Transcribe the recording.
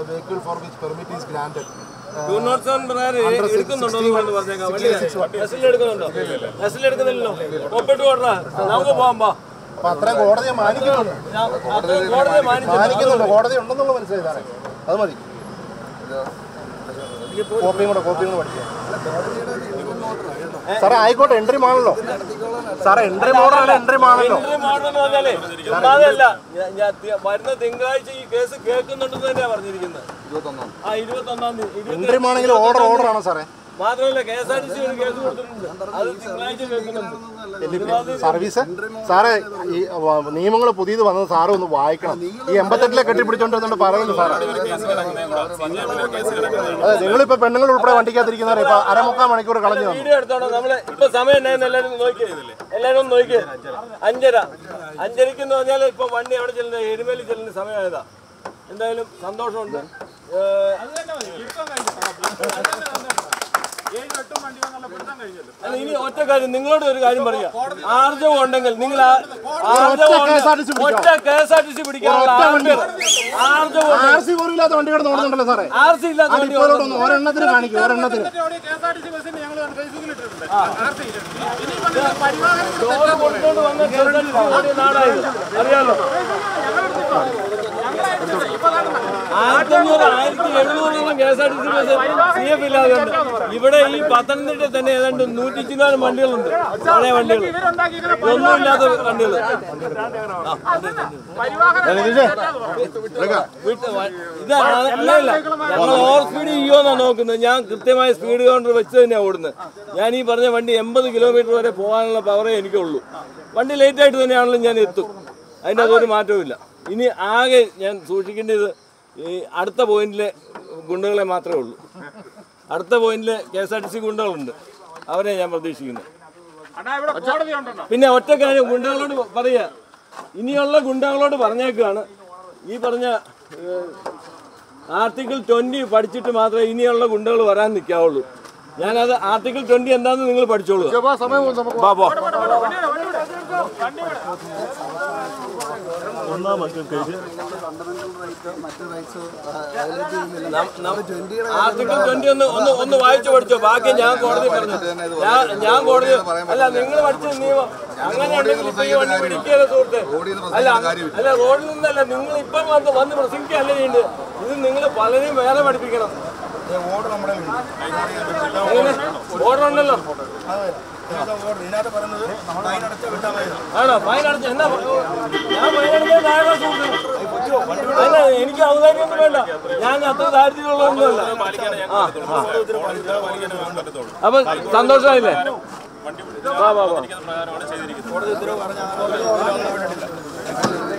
vehicle for which permit is granted. Two note seven പ്രകാരം എടുക്കുന്നുണ്ടോ എന്ന് പറഞ്ഞേക്കാം വണ്ടി ബസ്സിൽ എടുക്കുന്നുണ്ടോ ബസ്സിൽ എടുക്കുന്നില്ലല്ലോ ഒപ്പിട്ട് കൊടുറാ നമുക്ക് പോകാം പാ അപ്പൊ അത്രയും കോടതിയെ മാനിക്കുന്നുണ്ട് അത് കോടതിയെ മാനിച്ചു മാനിക്കുന്നുണ്ട് കോടതി ഉണ്ടെന്നുള്ള മനസ്സിലായി സാറേ അത് മതി കോപ്പിയും കൂടെ കോപ്പിയും കൂടെ പഠിക്കാം സാറേ ആയിക്കോട്ടെ എൻട്രി മാണല്ലോ സാറേ എൻട്രി മോഡലാണ് എൻട്രി മാണല്ലോ എൻട്രി മോഡൽ എന്ന് പറഞ്ഞാലേ ചുമ്മാതെയല്ല ഞാൻ- ഞാൻ തി- വരുന്ന തിങ്കളാഴ്ച ഈ കേസ് കേൾക്കുന്നുണ്ടെന്ന് തന്നെയാ പറഞ്ഞിരിക്കുന്നത് ആ ഇരുപത്തൊന്നാം തീയതി ഇരുപത്തി- എൻട്രി ആണെങ്കിൽ ഓർഡർ ഓർഡർ ആണോ സാറേ മാത്രമല്ല K S R T C ഒരു കേസ് കൊടുത്തിട്ടുണ്ട് അത് തിങ്കളാഴ്ച കേൾക്കുന്നുണ്ട് സർവീസ് സാറേ ഈ നിയമങ്ങൾ പുതിയത് വന്നത് സാറ് ഒന്ന് വായിക്കണം ഈ എൺപത്തെട്ടിലെ കെട്ടിപ്പിടിച്ചോണ്ടിരുന്നോണ്ട് പറയുന്നു സാറേ അതെ നിങ്ങളിപ്പോ പെണ്ണുങ്ങൾ ഉൾപ്പെടെ വണ്ടിക്കകത്തിരിക്കുന്നവരെ ഇപ്പൊ അരമുക്കാൽ മണിക്കൂർ കളഞ്ഞു തന്നു വീഡിയോ എടുത്തോണം നമ്മള് ഇപ്പൊ സമയം എന്നായിരുന്നു എല്ലാരും നോക്കിയേ എല്ലാരും ഒന്ന് നോക്കിയേ അഞ്ചര അഞ്ചരക്ക് എന്ന് പറഞ്ഞാൽ ഇപ്പൊ വണ്ടി എവിടെ ചെല്ലുന്നത് എരുമേലി ചെല്ലുന്ന സമയമായതാ എന്തായാലും സന്തോഷമുണ്ട് ഏഹ്, അല്ല ഇനി ഒറ്റ കാര്യം നിങ്ങളോട് ഒരു കാര്യം പറയാം ആർജവം ഉണ്ടെങ്കിൽ നിങ്ങൾ ആ- ആർജവം ഒറ്റ KSRTC ഉണ്ട്- ഒറ്റ K S R T C പിടിക്കാനുള്ള ഒറ്റ വണ്ടി. ആർജവം ആർജവം ആർ സി പോലും ഇല്ലാത്ത വണ്ടി കിടന്ന് ഓടുന്നുണ്ടല്ലോ സാറേ ആർ സി ഇല്ലാത്ത വണ്ടി അതിപ്പോ ഒന്ന് ഒരെണ്ണത്തിന് കാണിക്കും ഒരെണ്ണത്തിന് ചോറ് കൊടുത്തോണ്ട് വന്ന K S R T C ഓടിയ നാടായത് അറിയാലോ ആയിരത്തി അഞ്ഞൂറ് ആയിരത്തി എഴുന്നൂറോളം K S R T C bus C F ഇല്ലാതെ ഉണ്ട് ഇവിടെ ഈ പത്തനംതിട്ടയിൽ തന്നെ ഏതാണ്ട് നൂറ്റി ചിന്നാലും വണ്ടികളുണ്ട് പഴയ വണ്ടികൾ ഒന്നുമില്ലാത്ത വണ്ടികൾ വീട്ട് വ- ഇത് അല്ലല്ല ഞങ്ങൾ ഓവർ സ്പീഡ് ചെയ്യുമെന്നാ നോക്കുന്നത് ഞാൻ കൃത്യമായ സ്പീഡ് കൗണ്ടർ വെച്ച് തന്നെയാണ് ഓടുന്നത് ഞാൻ ഈ പറഞ്ഞ വണ്ടി എൺപത് കിലോമീറ്റർ വരെ പോകാനുള്ള പവറേ എനിക്കുള്ളൂ വണ്ടി ലേറ്റ് ആയിട്ട് തന്നെയാണെങ്കിലും ഞാൻ എത്തും അതിൻ്റെ അതൊരു മാറ്റവുമില്ല ഇനി ആകെ ഞാൻ സൂക്ഷിക്കേണ്ടത് ഈ അടുത്ത പോയിന്റിലെ ഗുണ്ടകളെ മാത്രമേ ഉള്ളൂ അടുത്ത പോയിന്റിലെ K S R T C ഗുണ്ടകളുണ്ട് അവരെ ഞാൻ പ്രതീക്ഷിക്കുന്നത് പിന്നെ ഒറ്റ കാര്യം ഗുണ്ടകളോട് പറയുക ഇനിയുള്ള ഗുണ്ടകളോട് പറഞ്ഞേക്കാണ് ഈ പറഞ്ഞ ആർട്ടിക്കിൾ ട്വന്റി പഠിച്ചിട്ട് മാത്രമേ ഇനിയുള്ള ഗുണ്ടകൾ വരാൻ നിൽക്കാവുള്ളൂ ഞാനത് ആർട്ടിക്കിൾ ട്വന്റി എന്താണെന്ന് നിങ്ങൾ പഠിച്ചോളൂ ബാ, പോ. ആർട്ടിക്കിൾ ട്വന്റി ഒന്ന് ഒന്ന് ഒന്ന് വായിച്ചു പഠിച്ചോ ബാക്കി ഞാൻ കോടതി പറഞ്ഞു ഞാൻ ഞാൻ കോടതി അല്ല നിങ്ങൾ പഠിച്ച നിയമം അങ്ങനെ ഉണ്ടെങ്കിൽ ഇപ്പൊ ഈ വണ്ടി പിടിക്കുകയല്ല സുഹൃത്തെ അല്ല അല്ല റോഡിൽ നിന്നല്ല നിങ്ങൾ ഇപ്പം വന്ന് വന്ന് പ്രസംഗിക്കുകയല്ല ചെയ്യേണ്ടത് ഇത് നിങ്ങൾ പലരെയും വേറെ പഠിപ്പിക്കണം എങ്ങനെ? ഓർഡർ ഉണ്ടല്ലോ ആണോ ഫൈൻ അടച്ച എന്നാ ഞാൻ ഫൈൻ അടച്ചാൽ താഴെ സുഹൃത്ത് അല്ല എനിക്ക് ഔദാര്യമൊന്നും വേണ്ട ഞാൻ അത്ര ദാരിദ്ര്യമുള്ളതൊന്നുമല്ല ആ ആ. അപ്പൊ സന്തോഷമായില്ലേ വാ വാ വാ